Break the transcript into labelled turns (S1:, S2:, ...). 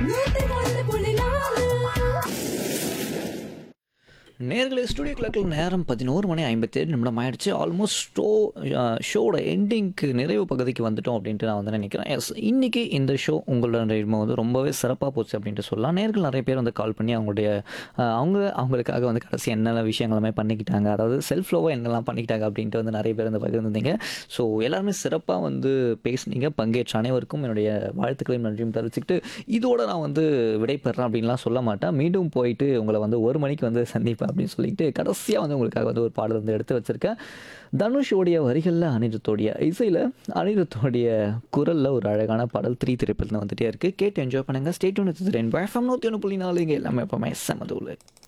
S1: நூத்தி ஒண்ணு புள்ளி நாலு
S2: நேர்களை ஸ்டுடியோ கிளாக்கில் நேரம் பதினோரு மணி ஐம்பத்தேழு நிமிடம் ஆயிடுச்சு ஆல்மோஸ்ட் ஷோ ஷோட எண்டிங்க்கு நிறைவு பகுதிக்கு வந்துட்டோம் அப்படின்ட்டு நான் வந்து நினைக்கிறேன் எஸ் இன்னைக்கு இந்த ஷோ உங்களோட வந்து ரொம்பவே சிறப்பாக போச்சு அப்படின்ட்டு சொல்லலாம் நேர்கள் நிறைய பேர் வந்து கால் பண்ணி அவங்களுடைய அஹ், அவங்க அவங்களுக்காக வந்து கடைசி என்னென்ன விஷயங்களுமே பண்ணிக்கிட்டாங்க அதாவது செல்ஃப் லோவாக என்னெல்லாம் பண்ணிக்கிட்டாங்க அப்படின்ட்டு வந்து நிறைய பேர் வந்து பகிர்ந்துருந்தீங்க ஸோ எல்லாருமே சிறப்பாக வந்து பேசுனீங்க பங்கேற்ற அனைவருக்கும் என்னுடைய வாழ்த்துக்களையும் நன்றியும் தெரிவிச்சுக்கிட்டு இதோட நான் வந்து விடைபெறேன் அப்படின்லாம் சொல்ல மாட்டேன் மீண்டும் போயிட்டு உங்களை வந்து ஒரு மணிக்கு வந்து சந்திப்பேன் அப்படின்னு சொல்லிட்டு கடைசியாக வந்து உங்களுக்காக வந்து ஒரு பாடல் வந்து எடுத்து வச்சுருக்கேன் தனுஷோடைய வரிகளில் அனிருத்தோடைய இசையில் அனிருத்தோடைய குரலில் ஒரு அழகான பாடல் த்ரீ திரைப்பதில் வந்துட்டே இருக்குது கேட்டு என்ஜாய் பண்ணுங்கள் ஸ்டேட் ஒன்று ரெண்டு எஃப்எம் நூற்றி ஒன்று புள்ளி நாலு இங்கே எல்லாமே எப்போவுமே செமதூள்